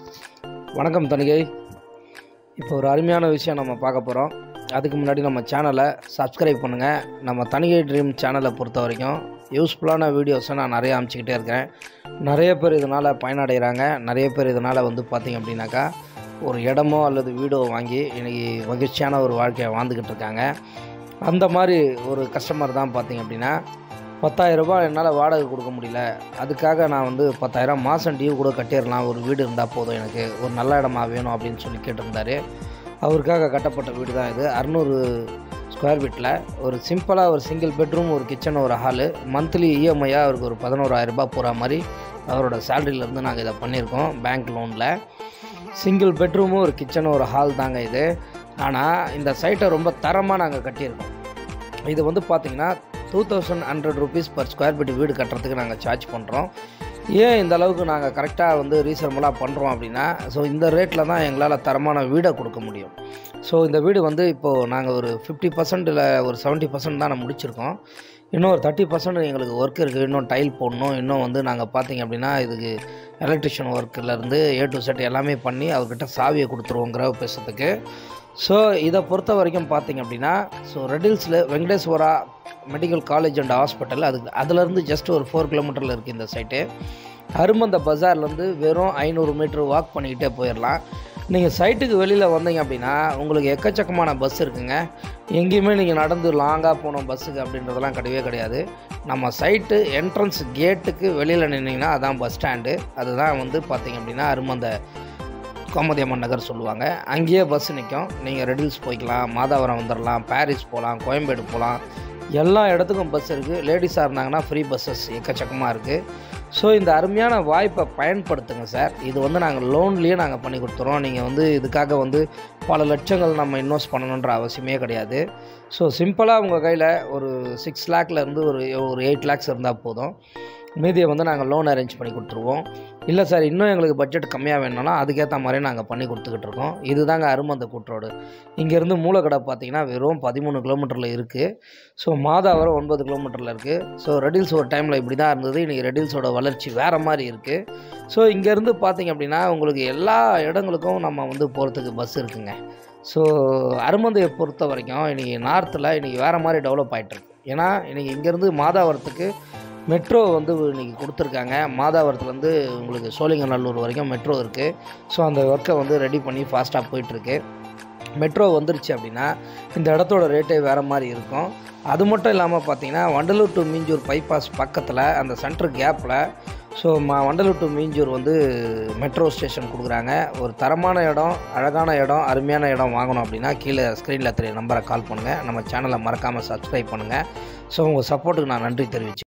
வணக்கம் தணிகை இப்போ ஒரு அருமையான விஷயம் நம்ம பார்க்க போகிறோம் அதுக்கு முன்னாடி நம்ம சேனலை சப்ஸ்கிரைப் பண்ணுங்கள் நம்ம தணிகை ட்ரீம் சேனலை பொறுத்த வரைக்கும் யூஸ்ஃபுல்லான வீடியோஸை நான் நிறைய அமைச்சிக்கிட்டே இருக்கேன் நிறைய பேர் இதனால் பயனடைகிறாங்க நிறைய பேர் இதனால் வந்து பார்த்திங்க அப்படின்னாக்கா ஒரு இடமோ அல்லது வீடோ வாங்கி இன்றைக்கி மகிழ்ச்சியான ஒரு வாழ்க்கையை வாழ்ந்துக்கிட்டு இருக்காங்க அந்த மாதிரி ஒரு கஸ்டமர் தான் பார்த்திங்க அப்படின்னா பத்தாயிரம் ரூபாய் என்னால் வாடகை கொடுக்க முடியல அதுக்காக நான் வந்து பத்தாயிரம் மாதம் டியூ கூட கட்டிடலாம் ஒரு வீடு இருந்தால் போதும் எனக்கு ஒரு நல்ல இடமா வேணும் அப்படின்னு சொல்லி கேட்டிருந்தாரு அவருக்காக கட்டப்பட்ட வீடு தான் இது அறநூறு ஸ்கொயர் ஃபீட்டில் ஒரு சிம்பிளாக ஒரு சிங்கிள் பெட்ரூம் ஒரு கிச்சன் ஒரு ஹாலு மந்த்லி இஎம்ஐயாக அவருக்கு ஒரு பதினோராயிரம் ரூபாய் போகிற மாதிரி அவரோட சேலரியிலேருந்து நாங்கள் இதை பண்ணியிருக்கோம் பேங்க் லோனில் சிங்கிள் பெட்ரூமும் ஒரு கிச்சனும் ஒரு ஹால் தாங்க இது ஆனால் இந்த சைட்டை ரொம்ப தரமாக நாங்கள் கட்டியிருக்கோம் இது வந்து பார்த்திங்கன்னா two thousand hundred rupees per square feet வீடு கட்டுறதுக்கு நாங்கள் சார்ஜ் பண்ணுறோம் ஏன் இந்த அளவுக்கு நாங்கள் கரெக்டாக வந்து ரீசனபுளாக பண்ணுறோம் அப்படின்னா ஸோ இந்த ரேட்டில் தான் எங்களால் தரமான வீடை கொடுக்க முடியும் ஸோ இந்த வீடு வந்து இப்போது நாங்கள் ஒரு ஃபிஃப்டி பர்சன்ட்டில் ஒரு செவன்ட்டி பர்சன்ட் தான் நான் முடிச்சிருக்கோம் இன்னும் ஒரு தேர்ட்டி பர்சன்ட் எங்களுக்கு ஒர்க் இருக்குது இன்னும் டைல் போடணும் இன்னும் வந்து நாங்கள் பார்த்தீங்க அப்படின்னா இதுக்கு எலக்ட்ரிஷியன் ஒர்க்கிலேருந்து ஏ டு செட் எல்லாமே பண்ணி அவர்கிட்ட சாவியை கொடுத்துருவோம் கிரக பேசுறதுக்கு ஸோ இதை பொறுத்த வரைக்கும் பார்த்தீங்க அப்படின்னா ஸோ ரெடில்ஸில் Venkateswara medical college and hospital அதுக்கு அதுலேருந்து ஜஸ்ட் ஒரு ஃபோர் கிலோமீட்டரில் இருக்குது இந்த சைட்டு அருமந்த பஜார்லேருந்து வெறும் ஐநூறு மீட்ரு வாக் பண்ணிக்கிட்டே போயிடலாம் நீங்கள் சைட்டுக்கு வெளியில் வந்தீங்க அப்படின்னா உங்களுக்கு எக்கச்சக்கமான பஸ் இருக்குங்க எங்கேயுமே நீங்கள் நடந்து லாங்காக போகணும் பஸ்ஸுக்கு அப்படின்றதெல்லாம் கிடையவே கிடையாது நம்ம சைட்டு என்ட்ரன்ஸ் கேட்டுக்கு வெளியில் நின்னீங்கன்னா அதான் பஸ் ஸ்டாண்டு அதுதான் வந்து பார்த்தீங்க அப்படின்னா அருமந்த கோமதியம்மன் நகர் சொல்லுவாங்க அங்கேயே பஸ் நிற்கும் நீங்கள் ரெடில்ஸ் போய்க்கலாம் மாதாவரம் வந்துடலாம் பாரிஸ் போகலாம் கோயம்பேடு போகலாம் எல்லா இடத்துக்கும் பஸ் இருக்குது லேடிஸாக இருந்தாங்கன்னா ஃப்ரீ பஸ்ஸஸ் எக்கச்சக்கமாக இருக்குது ஸோ இந்த அருமையான வாய்ப்பை பயன்படுத்துங்க சார் இது வந்து நாங்கள் லோன்லேயே நாங்கள் பண்ணி கொடுத்துறோம் நீங்கள் வந்து இதுக்காக வந்து பல லட்சங்கள் நம்ம இன்வெஸ்ட் பண்ணணுன்ற அவசியமே கிடையாது ஸோ சிம்பிளாக உங்கள் கையில் ஒரு சிக்ஸ் லேக்லேருந்து ஒரு ஒரு எயிட் லேக்ஸ் இருந்தால் போதும் மீதியை வந்து நாங்கள் லோன் அரேஞ்ச் பண்ணி கொடுத்துருவோம் இல்லை சார் இன்னும் எங்களுக்கு பட்ஜெட் கம்மியாக வேணும்னா அதுக்கேற்ற மாதிரி நாங்கள் பண்ணி கொடுத்துக்கிட்டு இருக்கோம் இதுதாங்க அருமந்த கூட்டரோடு இங்கேருந்து மூலக்கடை பார்த்தீங்கன்னா வெறும் பதிமூணு கிலோமீட்டரில் இருக்குது ஸோ மாதாவரம் ஒன்பது கிலோமீட்டரில் இருக்குது ஸோ ரெடில்ஸ் ஒரு டைமில் இப்படி தான் இருந்தது இன்றைக்கி ரெடில்ஸோட வளர்ச்சி வேறு மாதிரி இருக்குது ஸோ இங்கேருந்து பார்த்தீங்க அப்படின்னா உங்களுக்கு எல்லா இடங்களுக்கும் நம்ம வந்து போகிறதுக்கு பஸ் இருக்குங்க ஸோ அருமந்தையை பொறுத்த வரைக்கும் இன்றைக்கி நார்த்தில் இன்றைக்கி வேறு மாதிரி டெவலப் ஆகிட்டுருக்கு ஏன்னா இன்றைக்கி இங்கேருந்து மாதாவரத்துக்கு மெட்ரோ வந்து இன்றைக்கி கொடுத்துருக்காங்க மாதாவரத்துலேருந்து உங்களுக்கு சோழிங்கநல்லூர் வரைக்கும் மெட்ரோ இருக்குது ஸோ அந்த ஒர்க்கை வந்து ரெடி பண்ணி ஃபாஸ்ட்டாக போயிட்டுருக்கு மெட்ரோ வந்துருச்சு அப்படின்னா இந்த இடத்தோட ரேட்டே வேறு மாதிரி இருக்கும் அது மட்டும் இல்லாமல் பார்த்தீங்கன்னா வண்டலூர் டு மீஞ்சூர் பைபாஸ் பக்கத்தில் அந்த சென்டர் கேப்பில் ஸோ மா வண்டலூர் டு மீஞ்சூர் வந்து மெட்ரோ ஸ்டேஷன் கொடுக்குறாங்க ஒரு தரமான இடம் அழகான இடம் அருமையான இடம் வாங்கணும் அப்படின்னா கீழே ஸ்க்ரீனில் தெரிய நம்பரை கால் பண்ணுங்கள் நம்ம சேனலை மறக்காமல் சப்ஸ்கிரைப் பண்ணுங்கள் ஸோ உங்கள் சப்போர்ட்டுக்கு நான் நன்றி தெரிவிச்சு